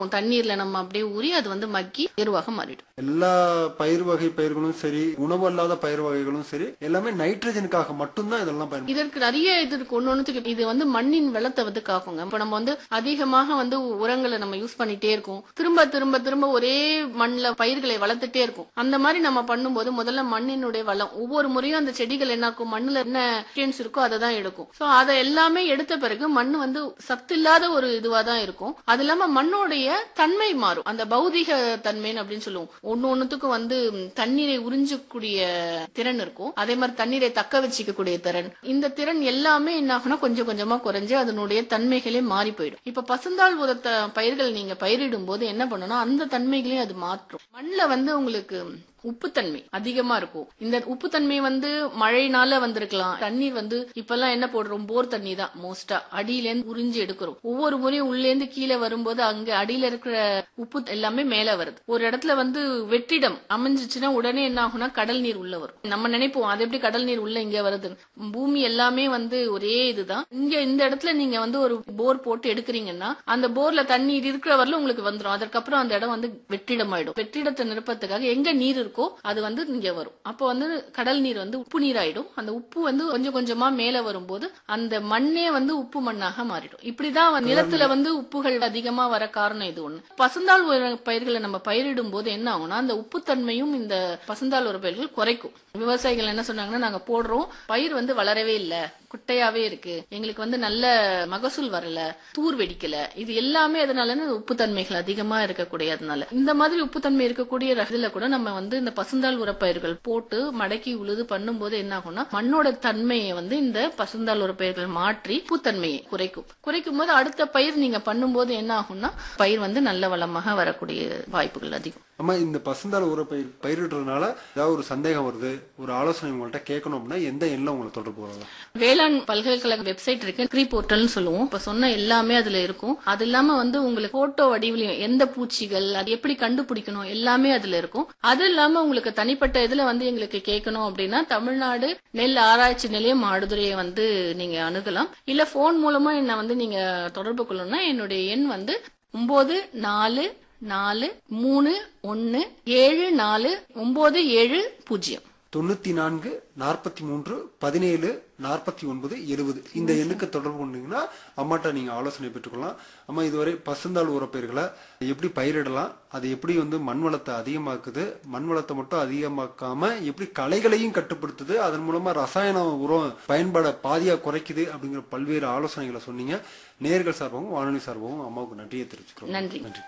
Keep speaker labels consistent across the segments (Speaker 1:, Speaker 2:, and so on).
Speaker 1: தண்ணீர்ல நம்ம அப்படியே ஊறி அது வந்து மக்கி எருவாக மாறிடும்
Speaker 2: எல்லா பயிர் வகை பயிர்களும் சரி உணவு அல்லாத பயிர் வகைகளும் சரி எல்லாமே நைட்ரஜனுக்காக மட்டும்தான் இதெல்லாம் பயன்படும்
Speaker 1: இதற்கு நிறைய இது இருக்கு ஒண்ணு ஒண்ணுத்துக்கு இது வந்து மண்ணின் வளத்தை வந்து காக்குங்க இப்ப நம்ம வந்து அதிகமாக வந்து உரங்களை நம்ம யூஸ் பண்ணிட்டே இருக்கோம் திரும்ப திரும்ப திரும்ப ஒரே மண்ணுல பயிர்களை வளர்த்துட்டே இருக்கும் அந்த மாதிரி நம்ம பண்ணும்போது முதல்ல மண்ணினுடைய வளம் ஒவ்வொரு முறையும் அந்த செடிகள் என்ன இருக்கும் மண்ணுல என்ன நியூட்ரியன்ஸ் இருக்கோ அதை தான் எடுக்கும் சோ அதை எல்லாமே எடுத்த பிறகு மண் வந்து சத்து இல்லாத ஒரு இதுவா தான் இருக்கும் அது இல்லாம மண்ணோடைய தன்மை மாறும் அந்த பௌதிக தன்மைன்னு அப்படின்னு சொல்லுவோம் ஒண்ணு ஒண்ணுத்துக்கும் வந்து ம், தண்ணீரை உறிஞ்சக்கூடிய திறன் இருக்கும் அதே மாதிரி தண்ணீரை தக்க வச்சுக்கக்கூடிய திறன் இந்த திறன் எல்லாமே என்ன ஆகும்னா கொஞ்சம் கொஞ்சமா குறைஞ்சு அதனுடைய தன்மைகளே மாறி போயிடும் இப்ப பசுந்தாள் உரத்த பயிர்கள் நீங்க பயிரிடும் போது என்ன பண்ணணும் அந்த தன்மைகளையும் அது மாற்றும் மண்ணுல வந்து உங்களுக்கு உப்புத்தன்மை அதிகமா இருக்கும் இந்த உப்புத்தன்மை வந்து மழைனால வந்திருக்கலாம் தண்ணீர் வந்து இப்பெல்லாம் என்ன போடுறோம் போர் தண்ணி தான் மோஸ்டா அடியில இருந்து உறிஞ்சி எடுக்கிறோம் ஒவ்வொரு முறையும் உள்ளே இருந்து கீழே வரும்போது அங்க அடியில இருக்கிற உப்பு எல்லாமே மேல வருது ஒரு இடத்துல வந்து வெற்றிடம் அமைஞ்சிச்சுன்னா உடனே என்ன ஆகும்னா கடல் நீர் உள்ள வரும் நம்ம நினைப்போம் அது எப்படி கடல் நீர் உள்ள இங்க வருது பூமி எல்லாமே வந்து ஒரே இதுதான் இங்க இந்த இடத்துல நீங்க வந்து ஒரு போர் போட்டு எடுக்கிறீங்கன்னா அந்த போர்ல தண்ணீர் இருக்கிற வரல உங்களுக்கு வந்துடும் அதற்கப்புறம் அந்த இடம் வந்து வெற்றிடம் ஆயிடும் வெற்றிடத்தை நிரப்பத்துக்காக எங்க நீர் இருக்கோ அது வந்து இங்க வரும் அப்போ வந்து கடல் நீர் வந்து உப்பு நீர் ஆயிடும் அந்த உப்பு வந்து கொஞ்சம் கொஞ்சமா மேல வரும்போது அந்த மண்ணே வந்து உப்பு மண்ணாக மாறிடும் இப்படிதான் வந்து நிலத்துல வந்து உப்புகள் அதிகமா வர காரணம் இது ஒண்ணு பசுந்தாள் உர பயிர்களை நம்ம பயிரிடும் போது என்ன ஆகும்னா அந்த உப்புத்தன்மையும் இந்த பசுந்தாள் உர பயிர்கள் குறைக்கும் விவசாயிகள் என்ன சொன்னாங்கன்னா நாங்க போடுறோம் பயிர் வந்து வளரவே இல்ல குட்டையாவே இருக்கு எங்களுக்கு வந்து நல்ல மகசூல் வரல தூர் வெடிக்கல இது எல்லாமே எதனாலன்னு உப்புத்தன்மைகள் அதிகமா இருக்கக்கூடியதுனால இந்த மாதிரி உப்புத்தன்மை இருக்கக்கூடிய இதுல கூட நம்ம வந்து இந்த பசுந்தாள் உரப்பயிர்கள் போட்டு மடக்கி உழுது பண்ணும்போது என்ன ஆகும்னா மண்ணோட தன்மையை வந்து இந்த பசுந்தாள் உரப்பயிர்கள் மாற்றி உப்புத்தன்மையை குறைக்கும் குறைக்கும் போது அடுத்த பயிர் நீங்க பண்ணும்போது என்ன ஆகும்னா பயிர் வந்து நல்ல வளமாக வரக்கூடிய வாய்ப்புகள் அதிகம்
Speaker 2: அம்மா இந்த பசுந்தாள் உர பயிர் பயிரிடுறதுனால ஏதாவது ஒரு சந்தேகம் வருது ஒரு ஆலோசனை உங்கள்கிட்ட கேட்கணும் அப்படின்னா எந்த எண்ணில் உங்களை தொடர்பு கொள்ளலாம்
Speaker 1: வேளாண் பல்கலைக்கழக வெப்சைட் இருக்கு க்ரீ போர்ட்டல்னு சொல்லுவோம் இப்ப சொன்ன எல்லாமே அதுல இருக்கும் அது இல்லாம வந்து உங்களுக்கு போட்டோ வடிவிலையும் எந்த பூச்சிகள் அது எப்படி கண்டுபிடிக்கணும் எல்லாமே அதுல இருக்கும் அது இல்லாம உங்களுக்கு தனிப்பட்ட இதுல வந்து எங்களுக்கு கேட்கணும் அப்படின்னா தமிழ்நாடு நெல் ஆராய்ச்சி நிலையம் ஆடுதுறையை வந்து நீங்க அணுகலாம் இல்ல போன் மூலமா என்ன வந்து நீங்க தொடர்பு கொள்ளணும்னா என்னுடைய எண் வந்து ஒன்பது நாலு நாலு மூணு ஒன்னு ஏழு நாலு ஒன்பது ஏழு பூஜ்ஜியம்
Speaker 2: தொண்ணூத்தி நான்கு நாற்பத்தி மூன்று பதினேழு நாற்பத்தி ஒன்பது எழுபது இந்த எண்ணுக்கு தொடர்பு கொண்டீங்கன்னா அம்மாட்ட நீங்க ஆலோசனை பெற்றுக்கொள்ளலாம் அம்மா இதுவரை பசுந்தாள் உரப்பயிர்களை எப்படி பயிரிடலாம் அது எப்படி வந்து மண் வளத்தை அதிகமாக்குது மண் வளத்தை மட்டும் அதிகமாக்காம எப்படி களைகளையும் கட்டுப்படுத்துது அதன் மூலமா ரசாயன உரம் பயன்பாட பாதியா குறைக்குது அப்படிங்கிற பல்வேறு ஆலோசனைகளை சொன்னீங்க நேர்கள் சார்பாகவும் வானொலி சார்பாகவும் அம்மாவுக்கு நன்றியை தெரிவிச்சுக்கிறோம்
Speaker 1: நன்றி.
Speaker 2: நன்றி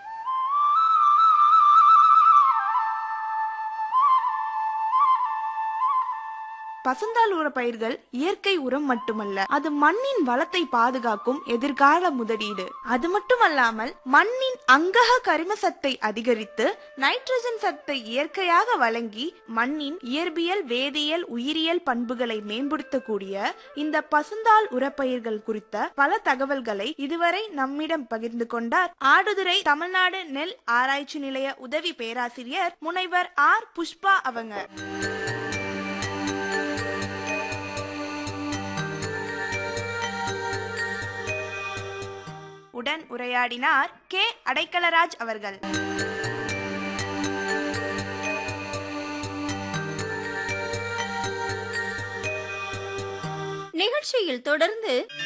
Speaker 3: பசுந்தாள் உர பயிர்கள் இயற்கை உரம் மட்டுமல்ல அது மண்ணின் வளத்தை பாதுகாக்கும் எதிர்கால முதலீடு அது மட்டுமல்லாமல் மண்ணின் அங்கக கரிம சத்தை அதிகரித்து நைட்ரஜன் சத்தை இயற்கையாக வழங்கி மண்ணின் இயற்பியல் வேதியியல் உயிரியல் பண்புகளை மேம்படுத்தக்கூடிய இந்த பசுந்தாள் உரப்பயிர்கள் குறித்த பல தகவல்களை இதுவரை நம்மிடம் பகிர்ந்து கொண்டார் ஆடுதுறை தமிழ்நாடு நெல் ஆராய்ச்சி நிலைய உதவி பேராசிரியர் முனைவர் ஆர் புஷ்பா அவங்க உடன் உரையாடினார் கே அடைக்கலராஜ் அவர்கள்
Speaker 4: நிகழ்ச்சியில் தொடர்ந்து